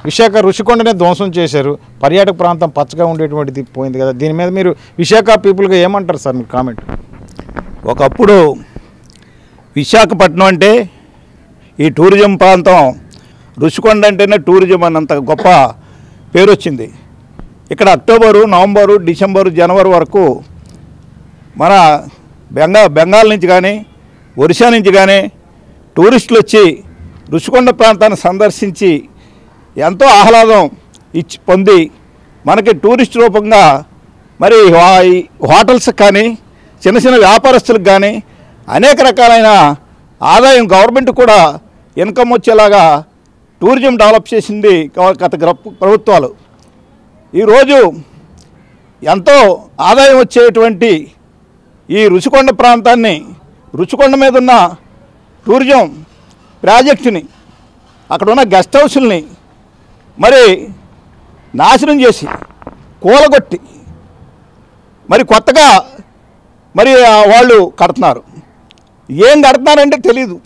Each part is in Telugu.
విశాఖ రుషికొండనే ధ్వంసం చేశారు పర్యాటక ప్రాంతం పచ్చగా ఉండేటువంటిది పోయింది కదా దీని మీద మీరు విశాఖ పీపుల్గా ఏమంటారు సార్ మీరు కామెంట్ ఒకప్పుడు విశాఖపట్నం అంటే ఈ టూరిజం ప్రాంతం రుషికొండ అంటేనే టూరిజం అన్నంత గొప్ప పేరు వచ్చింది ఇక్కడ అక్టోబరు నవంబరు డిసెంబరు జనవరి వరకు మన బెంగా బెంగాల్ నుంచి కానీ ఒరిస్సా నుంచి కానీ టూరిస్టులు వచ్చి రుషికొండ ప్రాంతాన్ని సందర్శించి ఎంతో ఆహ్లాదం ఇచ్చి పొంది మనకి టూరిస్ట్ రూపంగా మరి వా- ఈ హోటల్స్కి కానీ చిన్న చిన్న వ్యాపారస్తులకు కానీ అనేక రకాలైన ఆదాయం గవర్నమెంట్ కూడా ఇన్కమ్ వచ్చేలాగా టూరిజం డెవలప్ చేసింది గవ- గత గ్రప్- ప్రభుత్వాలు ఈరోజు ఎంతో ఆదాయం వచ్చేటువంటి ఈ రుచికొండ ప్రాంతాన్ని రుచికొండ మీద ఉన్న టూరిజం ప్రాజెక్టుని అక్కడ ఉన్న గెస్ట్ హౌస్ని మరి నాశనం చేసి కూలగొట్టి మరి కొత్తగా మరి ఆ వాళ్ళు కడుతున్నారు ఏం కడుతున్నారంటే తెలీదు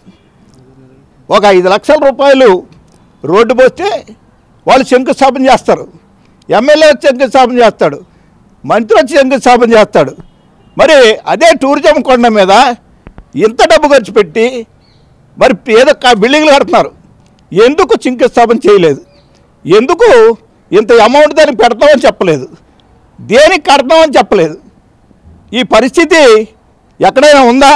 ఒక ఐదు లక్షల రూపాయలు రోడ్డు పోస్తే వాళ్ళు శంకుస్థాపన చేస్తారు ఎమ్మెల్యే వచ్చి శంకుస్థాపన చేస్తాడు మంత్రి వచ్చి శంకుస్థాపన చేస్తాడు మరి అదే టూరిజం కొండ మీద ఇంత డబ్బు ఖర్చు పెట్టి మరి ఏదో క- బిల్డింగ్లు కడుతున్నారు ఎందుకు శంకుస్థాపన చేయలేదు ఎందుకు ఇంత అమౌంట్ దానికి పెడతామని చెప్పలేదు దేనికి కడతామని చెప్పలేదు ఈ పరిస్థితి ఎక్కడైనా ఉందా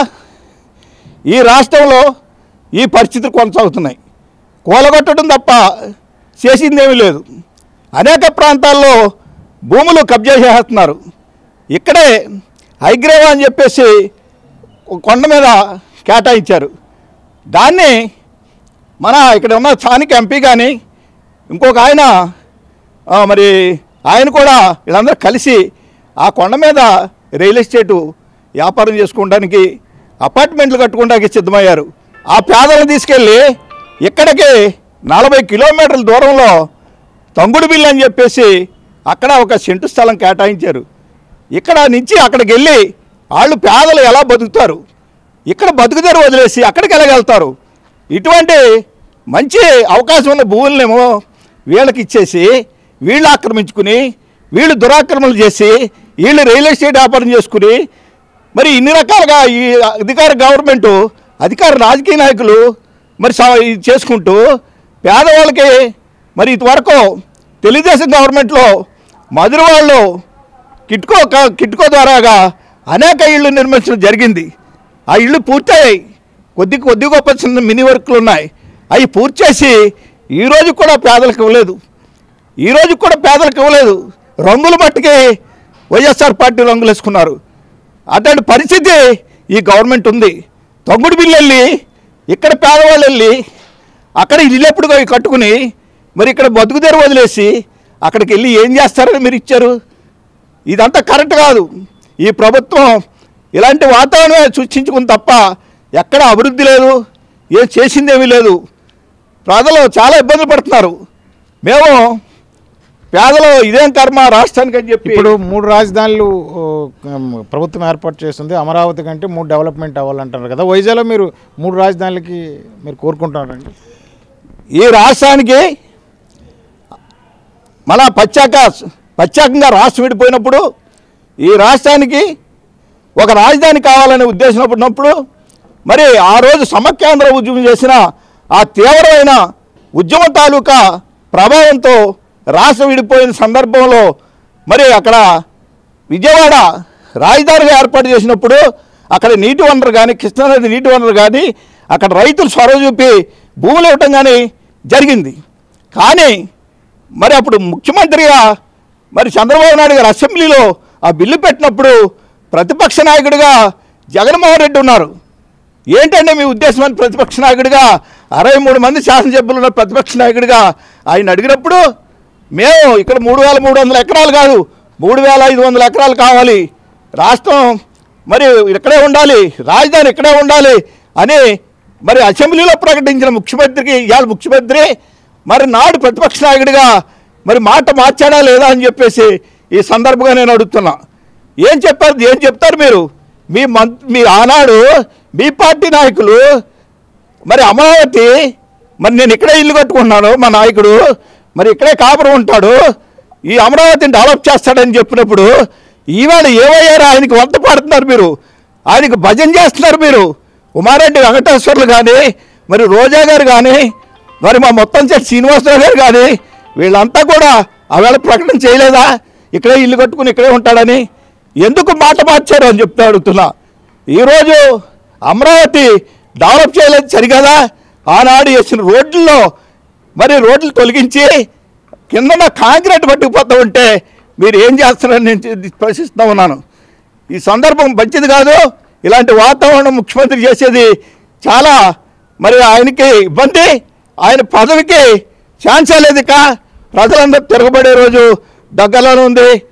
ఈ రాష్ట్రంలో ఈ పరిస్థితులు కొనసాగుతున్నాయి కూలగొట్టడం తప్ప చేసిందేమీ లేదు అనేక ప్రాంతాల్లో భూములు కబ్జా చేస్తున్నారు ఇక్కడే హైగ్రేవా అని చెప్పేసి ఒక కొండ మీద కేటాయించారు దాన్ని మన ఇక్కడ ఉన్న స్థానిక ఎంపీ కానీ ఇంకొక ఆయన ఆ, మరి ఆయన కూడా వీళ్ళందరూ కలిసి ఆ కొండ మీద రియల్ ఎస్టేటు వ్యాపారం చేసుకోవడానికి అపార్ట్మెంట్లు కట్టుకోవడానికి సిద్ధమయ్యారు ఆ పేదలను తీసుకెళ్ళి ఇక్కడికి నలభై కిలోమీటర్ల దూరంలో తంగుడు బిల్లు అని చెప్పేసి అక్కడ ఒక సెంటు స్థలం కేటాయించారు ఇక్కడ నుంచి అక్కడికి వెళ్ళి వాళ్ళు పేదలు ఎలా బతుకుతారు ఇక్కడ బతుకుదారు వదిలేసి అక్కడికి ఎలాగెళ్తారు ఇటువంటి మంచి అవకాశం ఉన్న భూములనేమో వీళ్ళకి ఇచ్చేసి వీళ్ళు ఆక్రమించుకుని వీళ్ళు దురాక్రమణలు చేసి వీళ్ళు రియల్ ఎస్టేట్ వ్యాపారం చేసుకుని మరి ఇన్ని రకాలుగా ఈ అధికార గవర్నమెంటు అధికార రాజకీయ నాయకులు మరి సా- ఇది చేసుకుంటూ పేదవాళ్ళకి మరి ఇంతవరకు తెలుగుదేశం గవర్నమెంట్లో మధుర వాళ్ళు కిట్కో క- కిట్కో ద్వారాగా అనేక ఇళ్ళు నిర్మించడం జరిగింది ఆ ఇళ్ళు పూర్తయ్యాయి కొద్ది కొద్ది గొప్ప చిన్న మినీ వర్క్లు ఉన్నాయి అవి పూర్తి చేసి ఈరోజు కూడా పేదలకు ఇవ్వలేదు ఈరోజు కూడా పేదలకు ఇవ్వలేదు రంగులు మట్టుకి వైఎస్ఆర్ పార్టీ రంగులు వేసుకున్నారు అటువంటి పరిస్థితి ఈ గవర్నమెంట్ ఉంది తొంగుడు బిల్లు వెళ్ళి ఇక్కడ పేదవాళ్ళు వెళ్ళి అక్కడ ఇల్లు ఎప్పుడు కట్టుకుని మరి ఇక్కడ బతుకుదేరు వదిలేసి అక్కడికి వెళ్ళి ఏం చేస్తారని మీరు ఇచ్చారు ఇదంతా కరెక్ట్ కాదు ఈ ప్రభుత్వం ఇలాంటి వాతావరణమే సృష్టించుకుని తప్ప ఎక్కడ అభివృద్ధి లేదు ఏం చేసిందేమీ లేదు ప్రజలు చాలా ఇబ్బందులు పడుతున్నారు మేము పేదలు ఇదేం కర్మ రాష్ట్రానికి అని చెప్పి ఇప్పుడు మూడు రాజధానులు ఓ, ఉమ్, ప్రభుత్వం ఏర్పాటు చేస్తుంది అమరావతి కంటే మూడు డెవలప్మెంట్ అవ్వాలంటున్నారు కదా వైజాగ్లో మీరు మూడు రాజధానులకి మీరు కోరుకుంటున్నారండి ఈ రాష్ట్రానికి మన పచ్చాక ప్రత్యేకంగా రాష్ట్రం విడిపోయినప్పుడు ఈ రాష్ట్రానికి ఒక రాజధాని కావాలనే ఉద్దేశం ఉన్నప్పుడు మరి ఆ రోజు సమైక్యాంధ్ర ఉద్యమం చేసిన ఆ తీవ్రమైన ఉద్యమం తాలూకా ప్రభావంతో రాష్ట్రం విడిపోయిన సందర్భంలో మరి అక్కడ విజయవాడ రాజధానిగా ఏర్పాటు చేసినప్పుడు అక్కడ నీటి వనరు కానీ కృష్ణానది నీటి వనరు కానీ అక్కడ రైతులు చొరవ చూపి భూములు ఇవ్వటం కానీ జరిగింది కానీ మరి అప్పుడు ముఖ్యమంత్రిగా మరి చంద్రబాబు నాయుడు గారు అసెంబ్లీలో ఆ బిల్లు పెట్టినప్పుడు ప్రతిపక్ష నాయకుడిగా జగన్మోహన్ రెడ్డి ఉన్నారు ఏంటంటే మీ ఉద్దేశం అని ప్రతిపక్ష నాయకుడిగా అరవై మూడు మంది శాసనసభ్యులు ఉన్న ప్రతిపక్ష నాయకుడిగా ఆయన అడిగినప్పుడు మేము ఇక్కడ మూడు వేల మూడు వందల ఎకరాలు కాదు మూడు వేల ఐదు వందల ఎకరాలు కావాలి రాష్ట్రం మరి ఇక్కడే ఉండాలి రాజధాని ఇక్కడే ఉండాలి అని మరి అసెంబ్లీలో ప్రకటించిన ముఖ్యమంత్రికి ఇవాళ ముఖ్యమంత్రి మరి నాడు ప్రతిపక్ష నాయకుడిగా మరి మాట మార్చాడా లేదా అని చెప్పేసి ఈ సందర్భంగా నేను అడుగుతున్నా ఏం చెప్పారు ఏం చెప్తారు మీరు మీ మం మీ ఆనాడు మీ పార్టీ నాయకులు మరి అమరావతి మరి నేను ఇక్కడే ఇల్లు కట్టుకుంటున్నాను మా నాయకుడు మరి ఇక్కడే కాపురం ఉంటాడు ఈ అమరావతిని డెవలప్ చేస్తాడని చెప్పినప్పుడు ఈవేళ ఏమయ్యారు ఆయనకి వంత పాడుతున్నారు మీరు ఆయనకి భజన చేస్తున్నారు మీరు ఉమారెడ్డి వెంకటేశ్వర్లు కానీ మరి రోజా గారు కానీ మరి మా మొత్తం చెట్టు శ్రీనివాసరావు గారు కానీ వీళ్ళంతా కూడా ఆవేళ ప్రకటన చేయలేదా ఇక్కడే ఇల్లు కట్టుకుని ఇక్కడే ఉంటాడని ఎందుకు మాట మార్చారు అని చెప్తా అడుగుతున్నా ఈరోజు అమరావతి డెవలప్ చేయలేదు సరిగదా ఆనాడు వేసిన రోడ్లలో మరి రోడ్లు తొలగించి కిందన కాంక్రీట్ పట్టుకుపోతూ ఉంటే మీరు ఏం చేస్తారని నేను చే- ప్రశ్నిస్తూ ఉన్నాను ఈ సందర్భం మంచిది కాదు ఇలాంటి వాతావరణం ముఖ్యమంత్రి చేసేది చాలా మరి ఆయనకి ఇబ్బంది ఆయన పదవికి ఛాన్సే లేదు ఇక ప్రజలందరూ తిరగబడే రోజు దగ్గరలోనే ఉంది